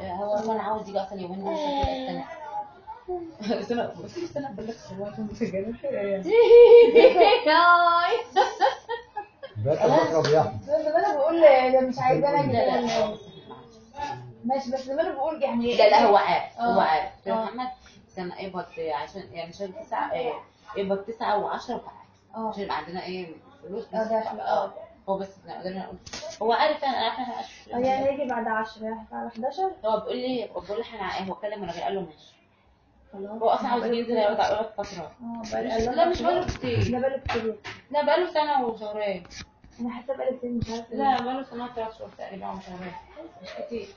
هو هو انا عاوز يجي اصلا يومين مش هتبقى استنى استنى بس استنى اقول لك هو عشان متجنن بقيت بشرب يا احمد ده انا بقول ده مش عايزاه اجي لا لا ولا- ماشي بس زمان بقول يعني لا لا هو عارف هو آه. عارف قلت له آه. محمد استنى اقبض عشان يعني شهر تسعة إيه، اقبض تسعة وعشرة وتعالى اه عشان يبقى عندنا ايه فلوس آه، ده عشان- اه هو بس إحنا قدرنا نقول هو عارف انا عارفه احنا آه، يعني هيجي بعد 10 يعني على 11 هو بيقول لي بقول له احنا هو كلم الراجل قال له ماشي خلاص هو اصلا عاوز ينزل يقعد يقعد فتره اه مش- بقى- لا مش بقاله كتير ده بقاله كتير لا بقاله سنه وشهرين انا حاسه بقاله كتير مش عارفه لا بقاله سنه ثلاث شهور تقريبا او شهرين مش كتير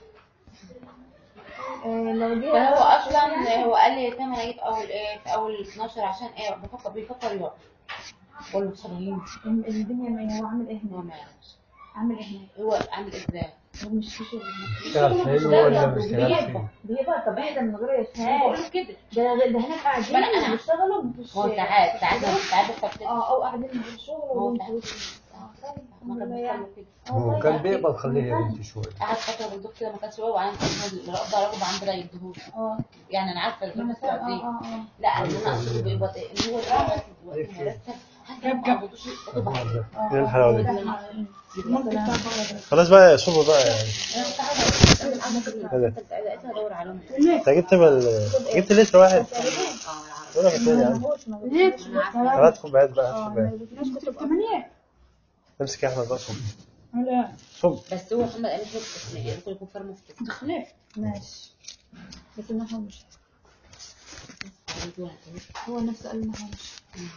آه، لو جه فهو اصلا هو قال لي تمام انا جيت اول ايه في اول 12 عشان ايه بفكر بيفكر يوقف بقول له شغالين الدنيا ما هو عامل ايه هو هناك ما يعرفش عامل ايه هناك هو عامل ازاي هو مش في شغل اشتغل حلو ولا ما اشتغلش بيقبض بيبقى طبيعي ده من غير بقول يشهاد له كده ده ده هناك قاعدين ما أنا- أنا- بيشتغلوا مفيش هو ساعات ساعات ساعات بفكر كده اه او قاعدين من غير شغل هو ومش ساعات فلوس اه طيب ما الحمد كان لله يعني بيفكر كده اه هو طيب كان بيقبض خليه يهدي شويه قعد فتره بالدكتور كده ما كانش هو وعندي اقدر اقبض عند لا يديهوش اه يعني انا عارفه ما انا الفلوس فاهم دي اه اه اه لا انا اقصد بيقبض ايه ان هو الراجل دلوقتي مرتب حتى لو ما قبضوش يقبضوا بعض اه ايه الحلاوه دي ممكن خلاص بقى يا صبح بقى يعني انا كنت عايزه انا كنت عايزه ادور عليهم انت جبت بل... جبت لتر واحد اه ولا اثنين يا عم ثلاث كوبايات بقى هات كوبايات امسك يا احمد بقى صب صب بس هو محمد قال لي في التسمية ممكن يكون فرمه في التسمية ماشي بس ما هو مش هو نفسه قال ما هو مش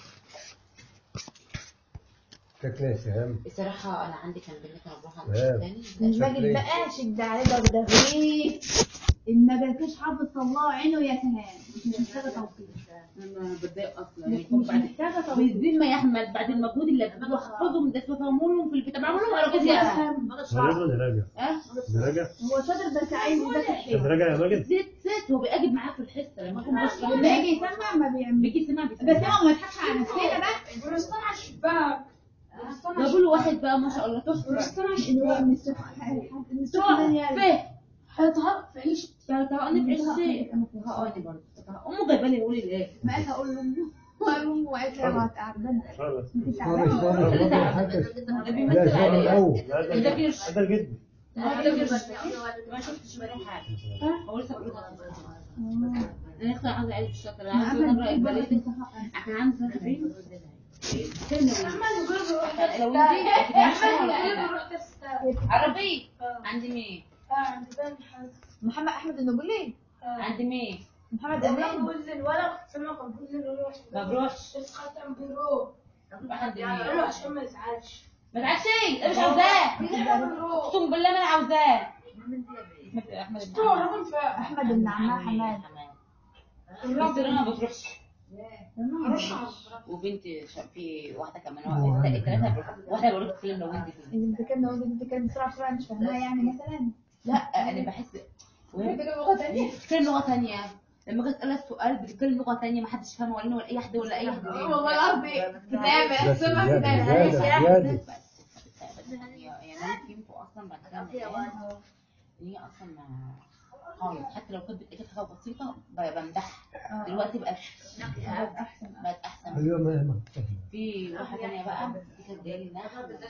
شكلها سهام بصراحة أنا عندي كان بنت أنا بروح عند لا. تاني الماجد بقى شد عليه ده ايه ان ما جالكش حافظ طلعه عينه يا سهام مش محتاجه توصيل أنا بتضايق أصلا مش يعني مش بعد محتاجه توصيل بالذمة يا أحمد بعد المجهود اللي بتبقى حفظهم ده تفهموا لهم في البتاع بعمل لهم أراجوز يا أحمد ماجد ولا راجع؟ أه راجع؟ هو شاطر بس عايز يذاكر انت حلو راجع يا ماجد؟ زيت زيت هو بيأجب معاك في الحصة لما أكون بشرح لما يجي يسمع ما بيعمل بيجي يسمع بس بيسمع هو ما يضحكش على نفسنا بقى ورستان على الشباك جابوا له واحد بقى ما شاء الله تحفة ورستان ان هو من الصبح من الصبح ده يعني فيه هيطهق في عيش تهقني في عشتين تهقني برضه أمه جايبة لي يقول لي إيه ما قال هقول لامه قال لامه وقالت لي ما تعبان خلاص انت صار تعبان اشتغل برضه حتى ده لا بيمثل شغل عليا الاول ده كرش هذا الجد ده كرش ما شفتش منه حاجة هو لسه بقول انا اختي عايزه اعيش الشطر انا عايزه اقرا البريد احنا عندنا سنه خبير لو انت عربي عندي مين محمد احمد النبولي عندي مين محمد امين ما بروحش عندي مين ما تعرفش ايه مش عاوزاه اقسم بالله ما انا عاوزاه احمد احمد احمد بن عماه حماد بس انا ما بتروحش وبنتي شا- في واحده كمان واحده الثلاثه بيروحوا واحده بقول لك فيلم لو انت فيه انت كان انت كان بسرعه بسرعه مش فاهمها يعني مثلا لا انا بحس وهي بتتكلم لغه ثانيه بتتكلم لغه ثانيه لما اجي اسالها السؤال بتتكلم لغه ثانيه ما حدش فاهمه ولا ولا اي حد ولا اي حد والله العظيم كتابه بس زيادة زيادة زيادة يعني انا فهمته اصلا بعد كده من ان هي اصلا ما خالص حتى لو كانت بتقول حاجه بسيطه ب- بمدحها دلوقتي بقت بقت احسن بقت احسن اليوم ما في واحده ثانيه بقى دي كانت جايه لي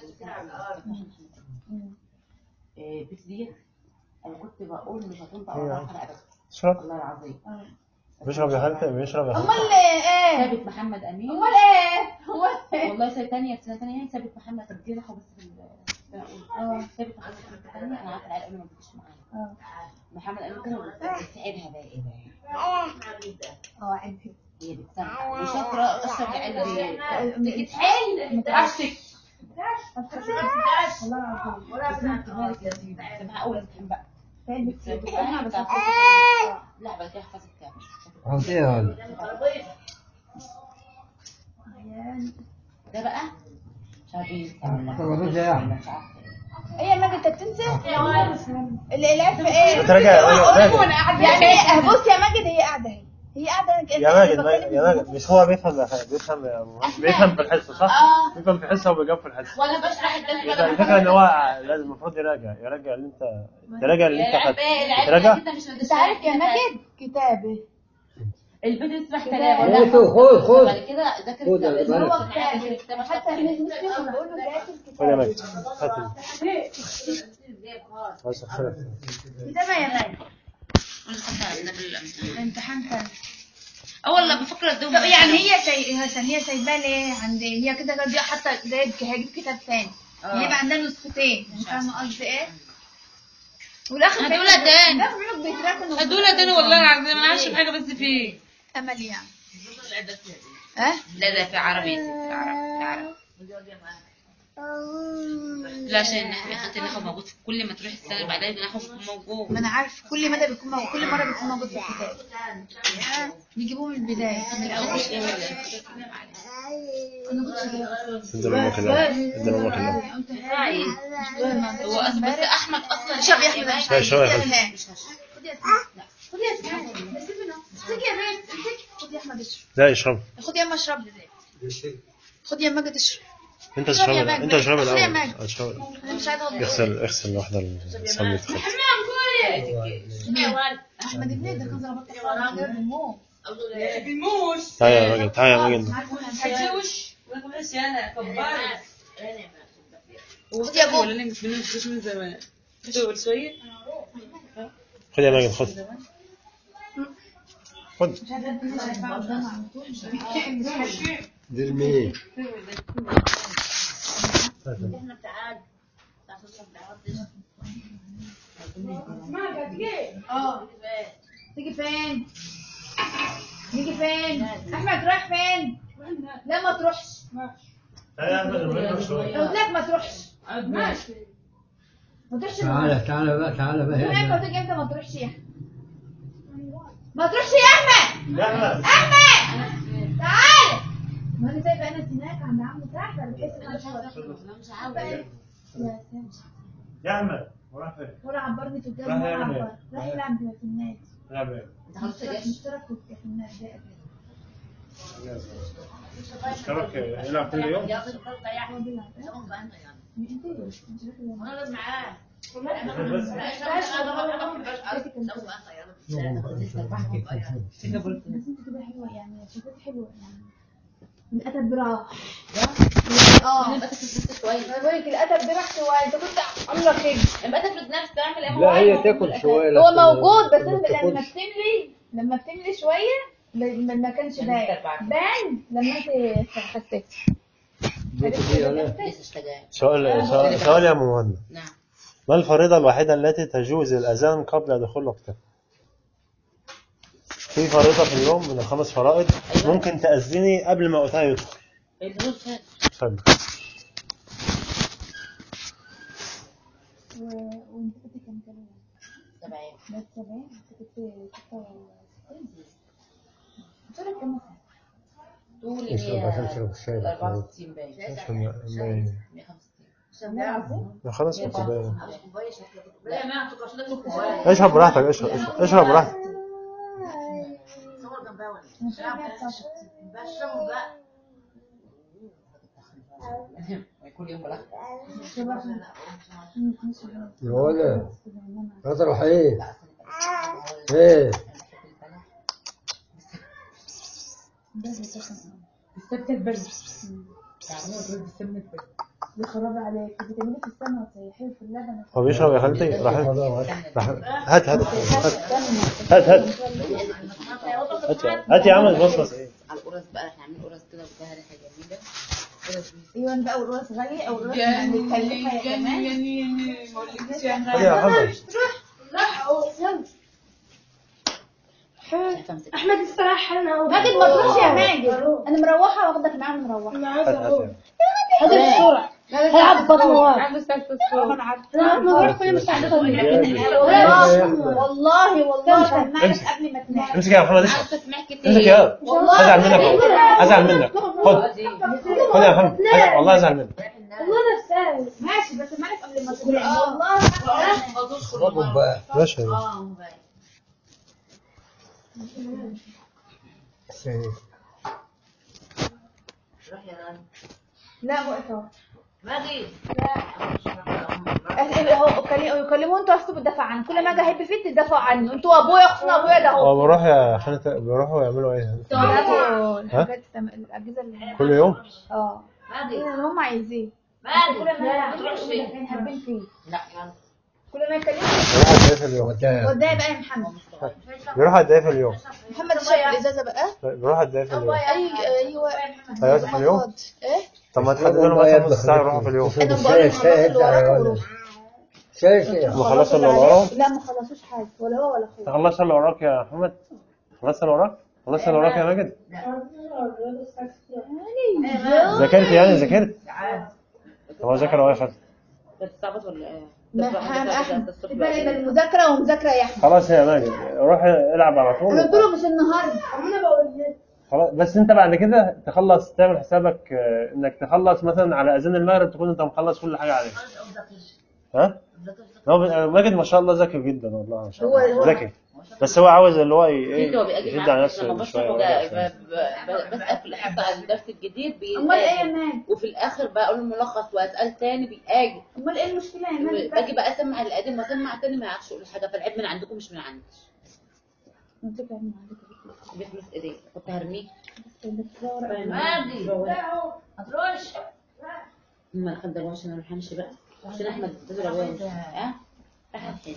البيت ديت انا كنت بقول مش هتنطق ولا حاجه ابدا اشرب والله العظيم بيشرب يا حنفي بيشرب يا حنفي امال ايه ثابت محمد امين امال ايه هو ايه والله سنه ثانيه في سنه ثانيه يعني ثابت محمد كانت دي راحوا بس في ال- السنه الاولى ثابت محمد في سنه ثانيه انا عارفه العيال قالوا ما بتجيش معايا اه محمد امين كده بتساعدها بقى ايه بقى اه عندي هي بتسمع وشاطره اشرب العلم دي تتحل ما تعرفش والله العظيم سمعها اول امتحان بقى فين بتسمعها بس بس لا بعد كده حفظت كام عاوز ايه هذا؟ ده بقى مش عارف ايه طب الرجع يا احمد مش عارف ايه يا ماجد انت بتنسى اللي العيب في ايه انت راجع يعني هي بص يا ماجد هي قاعده اهي هي قاعده يا ماجد ما- يا ماجد مش هو بيفهم بيفهم يا أبو- بيفهم في الحصه صح؟ اه بيفهم في الحصه وبيجاوب في الحصه وانا بشرح الدرس بس الفكره ان هو لازم المفروض يراجع يراجع اللي انت يراجع اللي انت خدته يراجع انت عارف يا ماجد كتابه البيت اسمح كده. كلام خد خد خد بعد كده ذاكر خد الكتاب يا هو مالك. كتابه الكتاب حتى مش مش بياخد بقول له ذاكر خد يا كتابه ماجد هات بس خلاص. كتابه يا ماجد الامتحان كان اه والله بفكر ادوهم طب يعني هي سي... هي سايباه ليه عند هي كده دي حتى جايب هجيب كتاب تاني آه. هيبقى عندها نسختين يعني فاهمه قصدي ايه والاخر هدولها تاني. هدول بيتراكموا هدول تاني والله العظيم انا عايشه حاجه بس فيه امل يعني ها لا ده في عربي في عربي في عربي لا عشان خط النحو موجود في كل ما تروح السنه اللي بعدها النحو بيكون موجود ما انا عارف كل مدى بيكون موجود كل مره بيكون موجود في الكتاب بيجيبوه من البدايه من الاول انا كنت ادي لامك الله ادي لامك الله قلت هاي هو أصلا بس احمد اصلا شوف يا احمد انا شوي شوي يا خد حبيبي. يا اسماء خد يا اسماء خد يا بنت خد يا احمد اشرب لا اشرب خد يا اما اشرب خد يا ماجد اشرب انت يا اشرب ماجد. انت اشرب خد يا الاول ماجد. اشرب انا مش عايزه اغلط اغسل اغسل واحده الصمت خد احمد ابني ده كان ظبط غير المو تعالى يا ماجد تعالى يا ماجد هتجوش ولا ماشي انا كبرت خد يا بو ولا مش مش من زمان تقول شويه خد يا ماجد خد خد مش عايزه ادي مش هينفع قدام على طول دير مين اه تيجي فين تيجي فين احمد رايح فين لا ما تروحش لو قلت لك ما تروحش ماشي ما تروحش تعالى تعالى بقى تعالى بقى امتى هنا وتيجي امتى ما تروحش يا احمد ما تروحش يا احمد احمد تعالى ما انا سايبه انا هناك عند عمو تحت انا بحس ان انا مش عارفه يا سلام يا احمد وراح فين؟ ولا عبرني في الجو راح ولا يعمل إيه؟ عبر راح يلعب في النادي لا بيه مشترك مشترك في في النادي اشترك يلعب كل يوم هو بيلعب إيه؟ انت مش عارفه بس انت كده حلوه يعني شكلك حلوه يعني الادب براح اه يبقى تفرد كويس انا بقول لك الادب براح شويه انت كنت عامله كده يبقى تفرد نفسك تعمل ايه لا هي تاكل شويه هو لكن ما- موجود بس ما انا لما بتاكلش. بتملي لما بتملي شويه ما ما كانش باين باين لما انت حسيت بيت دي انا لسه اشتغل سؤال سؤال سؤال يا مهند نعم ما الفريضة الوحيدة التي تجوز الأذان قبل دخول وقتها؟ في فريضة في اليوم من الخمس فرائض ممكن تأذني قبل ما وقتها يدخل الظروف فات اتفضل وانت كنت كام كلام سبعين بس 70 انت كنت 66 قلت لك كام سنه طول اشرب عشان تشرب الشاي بقى. 64 باين عشان ما- ما- 165 لا العظيم ما خلاص كوباية لا اشرب براحتك اشرب اشرب, اشرب براحتك انا شايفه 169 كل يوم بلغ شباب يا ولد اطرح ايه ايه السبت البرد دي خراب عليك بتعملي في السمنه وتسيحيه في اللبن هو بيشرب يا خالتي راح خلاص. راح هات هات هات هات هات هات يا- هات يا عم المصمص ايه على القرص بقى احنا عاملين قرص كده وفيها ريحه جميله قرص ايوه بقى والراس غاليه او الراس يعني متكلفه يا كمان خد يا محمد شايفه امسك احمد استراح لنا ماجد ما تروحش يا ماجد انا مروحه واخدك معايا مروحه هات هات هذا السرعة هلعب بطن واحد انا بروح كل مساعدته والله والله والله هسمعك امسك. قبل ما تنام امسك يا محمد اشرب تسمع امسك كتير يا والله ازعل منك أهو. ازعل منك خد خد يا محمد أزعل- والله ازعل منك والله نفسها ماشي بس مالك قبل ما تنام والله اشربوا بقى ماشي يا اه هو باين سيد لا وقفوا باجي هو كلم- يكلموه انتوا اصلا بتدافع عنه كل ما اجي احب فيه تدافعوا عنه انتوا ابويا اختنا ابويا ده اه اهو بروح يا خالد بيروحوا يعملوا ايه بيلعبوا الحاجات التم- الاجهزه اللي كل يوم اه باجي اللي هم عايزين باجي كل ما يكلموا حابين فيه لا يلا كل ما يكلموا بيروح قد ايه في اليوم وداع وداي بقى يا محمد بيروح قد ايه في اليوم محمد شايف الازازه بقى بيروح قد ايه في اليوم اي ايوه ثلاثة في اليوم ايه طب ما تحددوا له مثلا نص ساعة يروحوا في اليوم انا بقول لهم خلصوا اللي وراكم وروحوا شايف ما خلصوا اللي وراهم لا ما خلصوش حاجه ولا هو ولا اخوه خلصت اللي وراك يا محمد خلصت اللي وراك خلصت اللي وراك يا ماجد ذاكرت يعني ذاكرت هو ذاكر هو يا خالد بتستعبط ولا ايه؟ محمد احمد الفرق بين المذاكره ومذاكره يا احمد خلاص يا ماجد روح العب على انا قلت طول له مش النهارده انا بقول خلاص بس انت بعد كده تخلص تعمل حسابك آه، انك تخلص مثلا على اذان المغرب تكون انت مخلص كل حاجه عليه ها؟ هو ماجد ما شاء الله ذكي جدا والله ما شاء هو- الله هو- ذكي بس هو عاوز اللي هو ي- ايه هو ايه بيجي يشد على معاك لما نفسه بشرح شويه وجا- ولا شوية. ب- ب- بسال في الحصه عن الدرس الجديد امال ايه يا بيجي مان وفي الاخر بقول الملخص واسال تاني بيجي امال ايه المشكله يا مان باجي بقى اسمع القديم واسمع تاني ما يعرفش يقول حاجه فالعيب من عندكم مش من عندي المذاكره من عندك بفلوس ايديك كنت هرميه عادي هتروش ما نخدموش عشان ما نحنش بقى عشان احمد تدري ابويا ها احمد حلو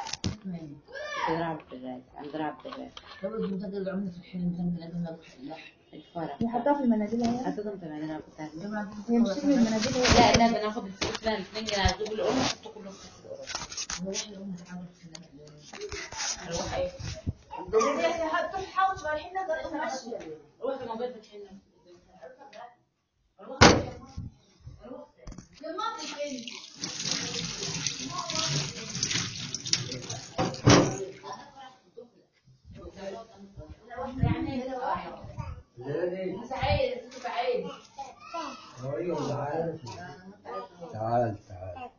تلعب بالراس عند رعب بالراس لو انت تقدر عمرك في الحلم زي لازم لا الفرح نحطها في المناديل اهي اساسا انت بعدين انا كنت هرميه هي مش من المناديل لا هي لا ده انا هاخد الفلوس ده الاثنين جنيه هجيب الام احطه كله في كاس القرآن هو احنا الام تحاول تتكلم اروح ايه حاول رايحين نقدر نمشي روح في موبايل فتحين تعال تعال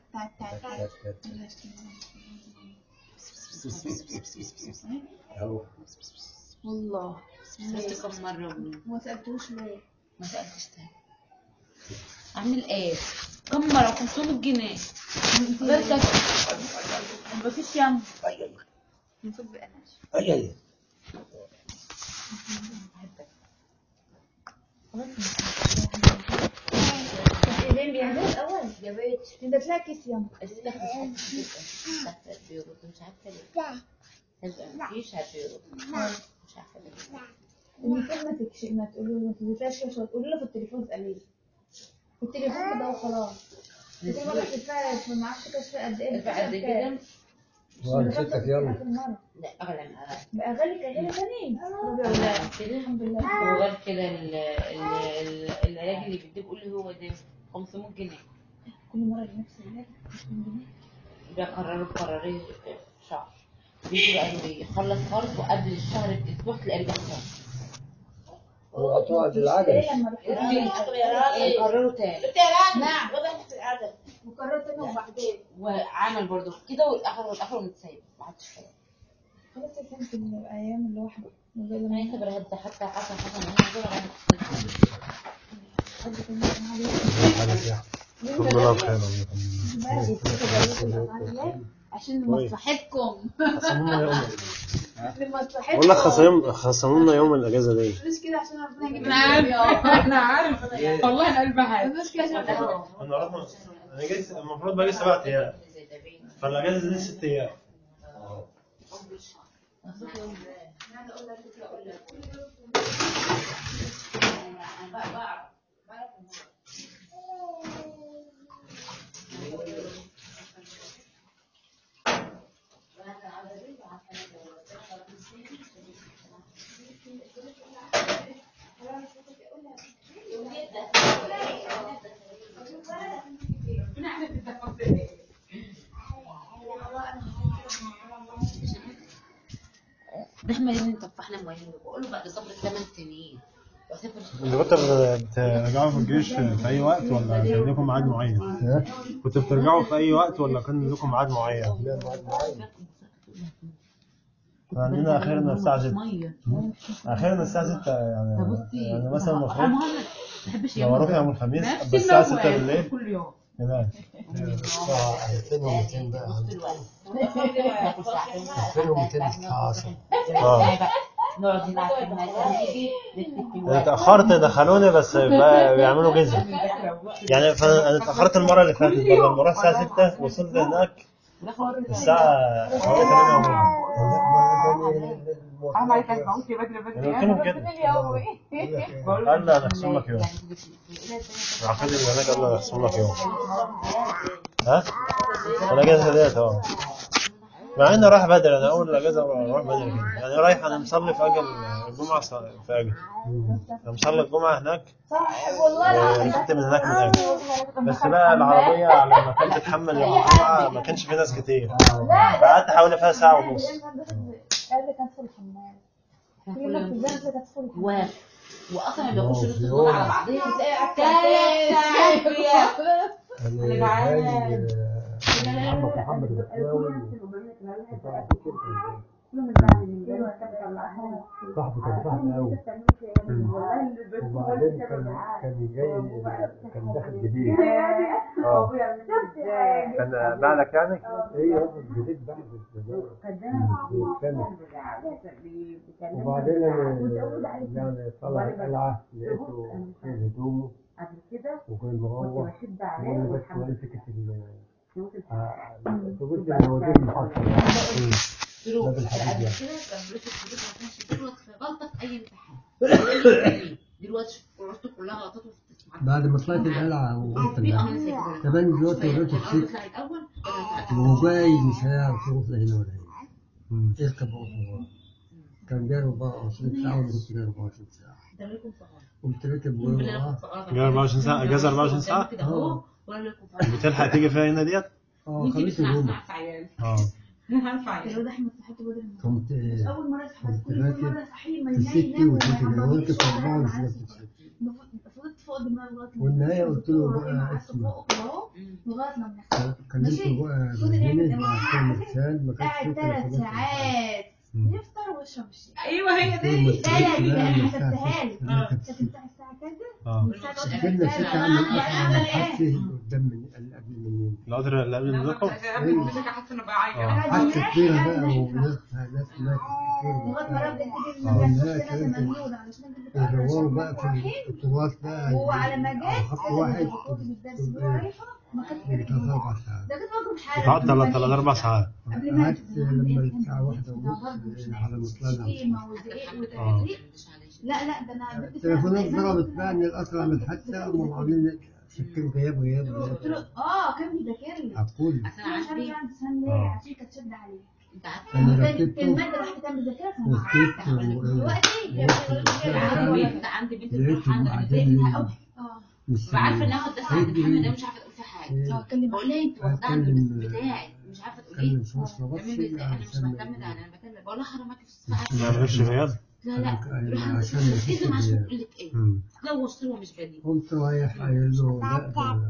اهو والله شفت كم مره وبنام. ما سالتوش ليه ما سالتش تاني اعمل ايه كم مره 500 جنيه غير كده مفيش يم المفروض بقناش اي اي ايدين بيعملوا الاول يا بيت انت تلاقي كيس يم السقف السقف بيرد مش عارفه ليه هيبقى مفيش هتبيرد مش عارفه ليه المفروض ما تكش ما تقولوا ما تزيدهاش كده شويه تقولوا له في التليفون اساليه في التليفون كده وخلاص كل مره تدفع ما اعرفش كشف قد ايه ارفع قد كده ونسيتك يلا آخر مرة. لا اغلى من اغلى بقى غالي كغالي ثاني أغلى من كده الحمد لله وغير كده ال- ال- ال- العلاج اللي بيديه بيقول لي هو ده 500 جنيه كل مره لنفس العلاج بيقرروا بقرارين شهر بيجي بقى يخلص فرض وقبل الشهر باسبوع تلاقيه رجع تاني وقطوع ايه العجل لما رحت يقرروا تاني نعم وقررت انا وبعدين وعمل برضه كده والاخر والاخر متسايب ما عادش كده خلاص يا سنة الايام لوحده من غير ما ما يعتبر هذا حتى حسن حسن انا دول غير حد كان يسمع عليه الحمد لله بخير بقى يتكتب عليكم الأفعال إيه؟ عشان لمصلحتكم خصمونا يوم لمصلحتكم بقول لك خصم خصمونا يوم الاجازه دي مش كده عشان ربنا يجيب انا عارف والله انا قلبي حاجه مش كده عشان ربنا انا رحنا انا جيت المفروض بقى سبع ايام فالاجازه دي ست ايام ده احنا اللي طفحنا موالين بقول له بعد صبر 8 سنين واسافر انت كنت بترجعوا في الجيش في اي وقت ولا كان لكم ميعاد معين؟ كنت بترجعوا في اي وقت ولا كان لكم ميعاد معين؟ عندنا اخرنا الساعه 6 ميه اخرنا الساعه 6 يعني فبصي يعني مثلا أنا المفروض مهند ما بحبش لو اروح يوم الخميس بس الساعه 6 بالليل كل يوم هناك الساعة 2200 بقى نص الوقت ناكل ساعتين 2200 الساعة 10 اه نقعد نلعب في المكان نيجي نكتب في انا الورق اتاخرت دخلوني بس بقى بيعملوا جزء يعني فانا انا اتاخرت المره اللي فاتت بدل ما اروح الساعه 6 وصلت هناك الساعه حوالي 8 وربع حرام عليك اسمعوش بدري بدري انا قلت لهم كده قال لا نخصم لك يوم العقيد اللي هناك قال لا نخصم لك يوم ها انا اجازه ديت اه مع اني رايح بدري انا اول اجازه اروح بدري كده يعني رايح انا مصلي في اجل الجمعه ص- في اجل انا مصلي الجمعه هناك وركبت من هناك من اجل بس بقى العربيه على ما كانت تتحمل يوم الجمعه ما كانش في ناس كتير فقعدت حوالي فيها ساعه ونص قال لك ادخل الحمام كل ما تتزنق لك ادخل الحمام و... واصلا اللي بيخش نص الجمعه على بعضيها تلاقي ثلاث ساعات أنا جعان. جاي محمد محمد الغفاوي صاحبه كان صاحبي قوي وبعدين كان كان جاي كان داخل جديد اه كان بعدك يعني ايه هو الجديد بعد الزمان كان وبعدين انا يعني طلع القلعه لقيته شايل هدومه وكان مروح وانا بس وانا سكت ال فقلت له هو دي المحاضره قلت له باب الحديد قبل يعني. كده كان بيقول لك الحدود ما كانش بيغلط في غلطه في اي امتحان دلوقتي غلطته كلها غلطاته في التسميعات بعد ما طلعت القلعه وقلت في لها امانه سيكولوجيه كمان دلوقتي وريته الاول السكه بيطلع الاول ولا وهو جاي مش هيعرف يروح لا هنا ولا هنا اركب وراه كان جاي 24 ساعه وانا كنت جاي 24 ساعه ده لكم صغار قمت راكب بالله وراه صغار. جاي 24 ساعة، أجازة 24 ساعة؟ كده اهو ولا لكم صغار. بتلحق تيجي فيها هنا ديت اه وانتي خليته بتسمعي يوم ساعة عيال اه عارفه عيال الواد احمد صحته بدري من قمت اول مره اصحى كنت كل راكب مره صحيه ما في ينام ستي ينام وكنت وما راكب يعبرنيش في ولا أربعة يعمل ومش معاه نفس سكر. الستي فضلت فوق دماغه لغايه ما والنهاية قلت له قلت بقى قعدت اسمع. فوق اهو لغايه ما كلمته بقى فضل يعمل هنا مع كل مثال ما كانش قاعد فيه ثلاث تليفونات ساعات مم. يفطر ويشرب الشاي ايوه هي قلت له ما دي تسيبش لا بقى لا من انا الساعة حسبتها له 6 أنا كنت كانت الساعه الساعه كذا اه من الساعه كذا كنا ستة عن يعني القطر على اعمل ايه؟ الحادثة قدام من اللي قبل مني القطر اللي قبل منكم حاسه انه بعيط اه حادثة كبيرة بقى وناس ناس ماتت كتير لغايه ما وبتاع. راجل تجيب آه. المجال كده مجنون علشان كنت يدوروا بقى في التراث بقى وعلى ما على جت خط واحد الخطوط من الدرس اللي هو عارفها ما كانتش ثلاث أربع ساعات ده كنت بضرب حالة قعدت ثلاث ثلاث أربع ساعات قبل ما قعدت لما الساعة واحدة ونص على ما طلعنا شتيمة وزعيق اه وتعليق لا لا ده انا بنت التليفونات ضربت بقى ان القطر عمل حادثة وهم عاملين سكين غياب غياب قلت له غياب اه كان بيذاكر لي عقول اصل انا انا مش عندي عارفه عندي سنه ليه آه. عشان كانت شد عليه انت عارفه أنا كانت ركبته الماده الواحده كان بيذاكرها فما وركبت دلوقتي هي وقفت انت عندي بنت لقيته بتروح عندها بعدين بتضايقها قوي اه مش وعارفه ان اخد درس عند محمد انا مش عارفه اقول فيها حاجه اه اتكلم بقول لها انت واخدها عند هتكلم- البيت بتاعي مش عارفه تقول ايه كلم في مصر تعمل بصري لي ازاي انا مش علشان معتمده على انا بكلم بقول لها حرامك في الساعه ما عملكش غياب لا لا أنا- روح عند عشان الدكتور اذن عشان الفكرة تقول لك ايه مم. لو وصلوا مش بدي قمت رايح قايل له لا ده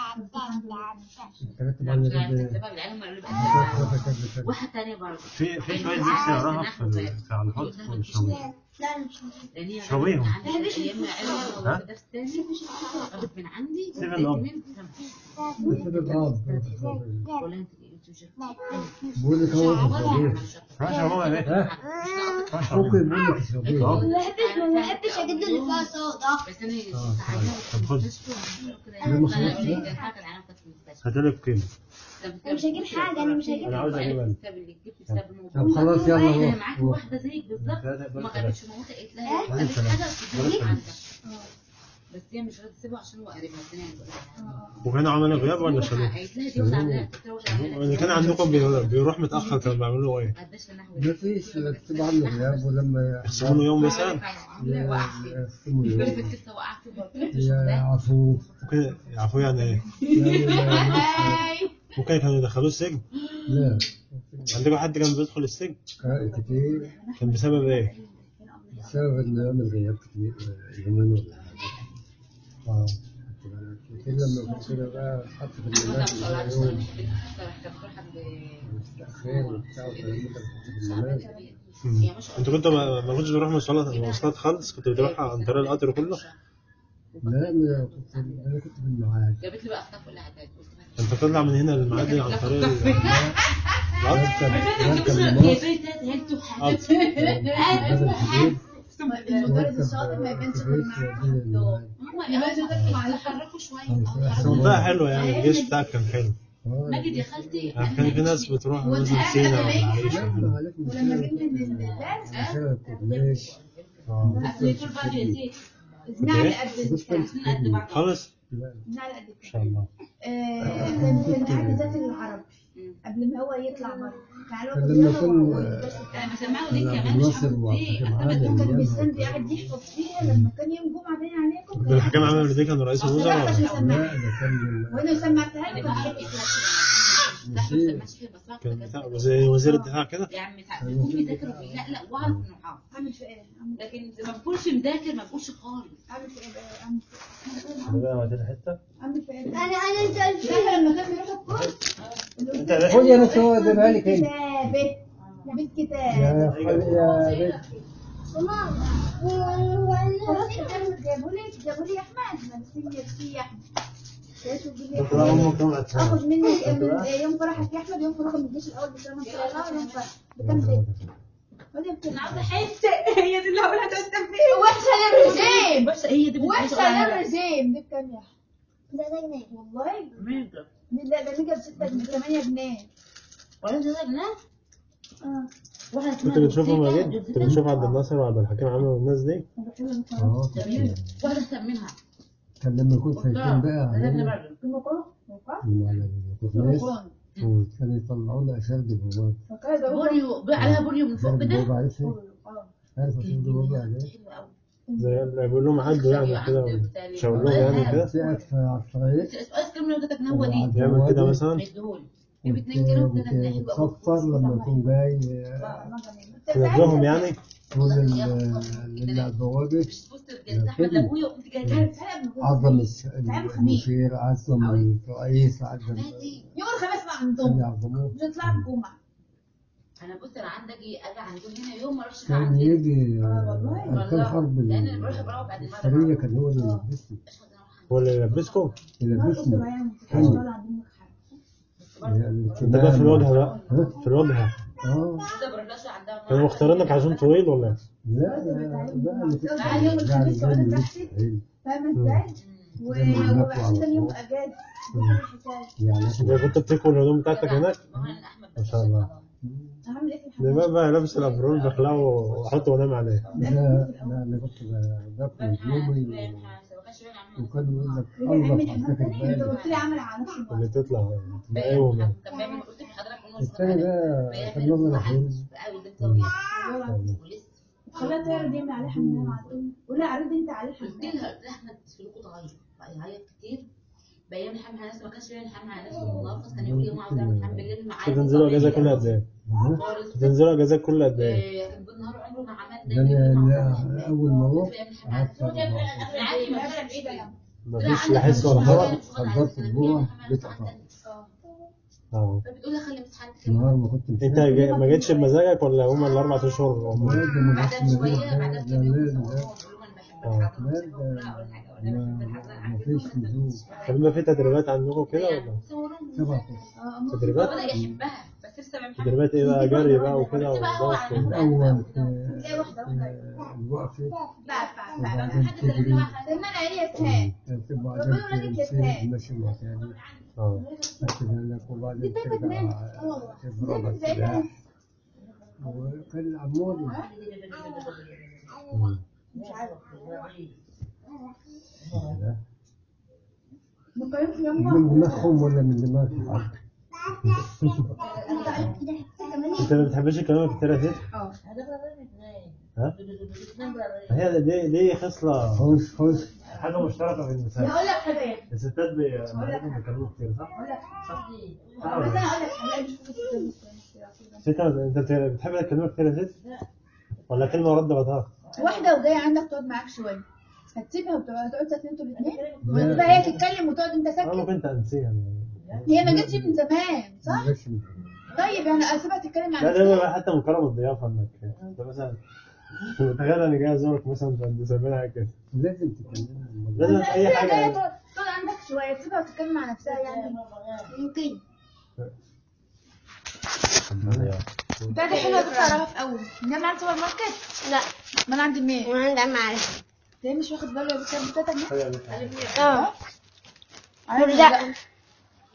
كاتب على مش عارفه ده السبب العلم قالوا لي بقى كذا كذا كذا واحده ثانيه برضه في في شوية زبس وراها في ال- في على الحوض والشمس لا مش لان هي شويهم. غابت من عندي ايام علم ها؟ او درس تاني غابت من عندي سيب الأب. يومين سنة. كذا الاب بقول لها انت انت مش بقول لك هو تصابيح ماشي هو يا بيه ها ماشي ممكن بقول لك تصابيح اه ما بحبش ما بحبش اجد اللي فيها صودا بس انا آه، تعبانه طب خد. لا، ما خلاص لا بقى. لا الحاجه العالم كانت في المستشفى هات لك قيمة أنا مش هجيب حاجة، أنا مش هجيب أنا عاوز أجيب أنا. الكتاب اللي جبت بسبب طب الموضوع خلاص يلا انا روح معاكي روح واحده زيك بالظبط ثلاثة دول ما ثلاثة. غابتش مامتها قالت لها بلاش قالت ثلاثة. حاجه بلاش تديني ثلاثة. عندك بس هي مش راضيه تسيبه عشان هو قريبها الدنيا وكانوا عملوا غياب ولا شالوه؟ قالت لها دي وجع لها قلت لها وجع لها اللي كان عندكم بي- بيروح متأخر كانوا بيعملوا ايه؟ قداش النحو ما فيش تكتب عنه غياب ولما يحسبوا له يوم مثلا يقسموا يوم لسه وقعت يعفوه ممكن يعرفوا يعني ايه؟ يعني ما- ممكن كانوا يدخلوه السجن لا عندكم حد كان بيدخل السجن كتير كان بسبب ايه؟ بسبب انه يعمل غياب كتير يومين ولا حاجه اه كتير لما كان كده بقى اتحط في المنام بقى يوم مستأخر وبتاع والكلام ده بيتحط في المنام هي مش انت كنت ما, ما كنتش بتروح مواصلات مواصلات خالص كنت بتروح عن طريق القطر كله لا أنا كنت أنا كنت في المعاد جابت لي بقى اختها كلها عداد قلت بقى انت بتطلع من هنا للمعادي عن طريق ال- القطر بركب بركب هي المصر بيتات هلتو هذا الكبير المدرس الشاطر ما يبانش غير معاه هم يحركوا شويه منطقة حلوة يعني الجيش بتاعك كان حلو ماجد يا خالتي يعني كان في ناس بتروح مثلا سينا ولا العريش وكده. ولما جبنا من الدرس الكورنيش اصل بعد يا زيد نعل قد احنا قد بعض خالص نعل قد ان شاء الله آه، كان كان قاعد ذات العربي قبل ما هو يطلع بره تعالوا كان خد لما يلا كنا- والدرس بتاعنا انا بسمعه ليه عبد كمان مش الناصر حافظ وعبد ليه الحكيم كان عامر بيستند قاعد يحفظ فيها لما كان يوم جمعه باين عليكم عبد الحكيم عامر ده كان رئيس الوزراء ولا؟ عشان لا يسمعها ده كان وانا سمعتها له ما كان مشير كان بتاع زي وزير الدفاع كده يا عم تعال بيكون بيذاكر وبيلقلق واعرف انه حافظ اعمل في ايه اعمل لكن ما بكونش مذاكر ما بقولش خالص اعمل في ايه بقى؟ اعمل في ايه ده بقى ودينا حتة اعمل في ايه انا انا سالت لما كان بيروح الكورس انت يا خد يا بس هو ده لك انت كتابه بالكتاب يا خالي يا بنت جابوا لي جابوا لي احمد مدرسين يرسي يا احمد لقيته بيقول لي تبقى امك كم هتساعد اخد منك من يوم فرحك يا احمد يوم فرحك من الجيش الاول بسنه صغيره يوم فرح بكام بيت انا عاوزه حته هي دي اللي هقولها تقدم فيها وحشه للرجيم بس هي دي وحشه للرجيم دي بكام يا احمد؟ ده جنيه والله ميجا لا ده ميجا ب 6 جنيه 8 جنيه ولا ده جنيه اه واحده كنت اسمها بتشوفهم روزيتا، يا جد كنت روزيتا. بتشوف عبد الناصر وعبد الحكيم عامر والناس دي اه جميل واحده احسن منها كان لما كنت ساكن بقى ده ابن علينا برد المقرن مقرن من على الكورنيش المقرن كانوا يطلعونا أشد بابا فكده ده بوريو بقى عليها بوريو من فوق أشد كده بابا عارف ايه؟ اه عارف أشد بابا عليه حلو قوي زي ما بيقول لهم عدوا يعني كده شاور لهم يعني كده ساعة في على الطريق ايس كريم لو اديتك هو دي يعمل كده مثلا مديهولي جيب 2 كيلو وثلاث حلو قوي وتصفر لما يكون جاي تنبههم يعني تقول لل- اللي على البوابة مش بص بجد احمد لابويا وقمت جايبها عظم الس- المشير عظم الرئيس عظم يوم الخميس ما كانوا عندهم يعظموه مش هيطلع الجمعه انا بص انا عندي اجي اجي عندهم هنا يوم ما اروحش كان عندي يجي آه والله. كان حرب لان انا بروح بروح بعد المغرب السرية كان هو اللي يلبسني هو اللي يلبسكم يلبسني يعني انت بقى في الواجهه بقى في الواجهه اه ده برداشة عندها كانوا مختارينك عشان طويل ولا إيه؟ لا لا لا اللي كنت لا، يوم الخميس يعني وأنا جاي تحت. مستحيل. فاهمه ازاي؟ و- وبعدين تاني يوم اجازه دي الحكايه يعني انت كنت بتكوي الهدوم بتاعتك هناك ما هو انا احمد ما شاء الله هعمل ايه في ده الحمام؟ بقى بقى لابس الابرول بخلعه واحطه وانام عليه لا لا انا كنت باكل هدومي وكان يقول لك رجع الله يعمل حمام حضرتك تاني انت بقى قلت لي عمل على نفس الوقت اللي تطلع تلاقيهم يعني كان بيعمل قلت لحضرتك انه الثاني ده كان نظر حلو قوي ده الزاويه ولسه خلاها تعرض يعمل عليه حمام على طول قول لها عرض انت عليه قلت حمام لها قلت لها احمد سلوكه اتغير بقى يعيط كتير بيعمل الحمام على نفسه ما كانش بيعمل الحمام على نفسه منغص كان يقول لي يوم عاوز اعمل حمام بالليل معايا بتنزلوا اجازه كل قد ايه؟ خالص بتنزلوا اجازات كل قد ايه؟ إيه، كان بالنهار عمره ما عمل ده انا لا، اول ما روحت قعدت قعدت عادي ما فيش ايه ده يا عم؟ مفيش لا حس ولا خبر حضرت الجوع بيت قطع اه فبتقول لها خلي مسحتك النهار ما كنت انت جا- ما جيتش بمزاجك ولا هما الاربع اشهر هم لا ده من بعدها اسم شويه لا بعدها لا لا لا لا لا ده ما ما فيش نزول طب ما في تدريبات عندكم كده ولا سبعة تدريبات بدأ يحبها بس لسه بيعمل حاجة تدريبات ايه بقى جري بقى وكده وضغط و- الأول في في الوقفة بعد بعد بعد وبعدين تجري سلمان هي اسهال وبعدين تمشي ماشي معتادي اه أكذلك وبعدين ترجع تضرب السلاح وكان العمود مم. مقيم في من يوم دماغهم ولا من دماغ الحد انت ما بتحبش الكلام كتير يا ست؟ اه ها؟ هي دي دي خصلة خش خش حاجة مشتركة في النساء هقول لك حاجه يا أخي. الستات بي- معظمهم بيتكلموا كتير صح؟ هقول لك صح بس ولا انا لا؟ هقول لك حاجه مش كويسة. ست انت بت- بتحب الكلمة كتير يا ست؟ ولا كلمة ورد غطاء؟ واحده وجايه عندك تقعد معاك شويه هتسيبها وتقعد تقعد ساكتين انتوا الاثنين لا. ولا تبقى هي تتكلم وتقعد انت اه ساكت ممكن تنسيها هي ما جتش من زمان صح؟ ماشي طيب يعني اسيبها تتكلم عن لا ده نفسها بيبقى حتى من كرم الضيافه انك انت مثلا تخيل انا جاي ازورك مثلا فانت سايبينها كده لازم تتكلم عن الموضوع. لازم اي حاجه يعني. تقعد عندك شويه تسيبها تتكلم عن نفسها يعني يمكن ده دي حلوه دي تعرفها في اول نعمل عند سوبر ماركت لا ما انا عندي مين ما عندي عم عارف ليه مش واخد باله يا بتاع بتاعتك دي اه عارف لا. لا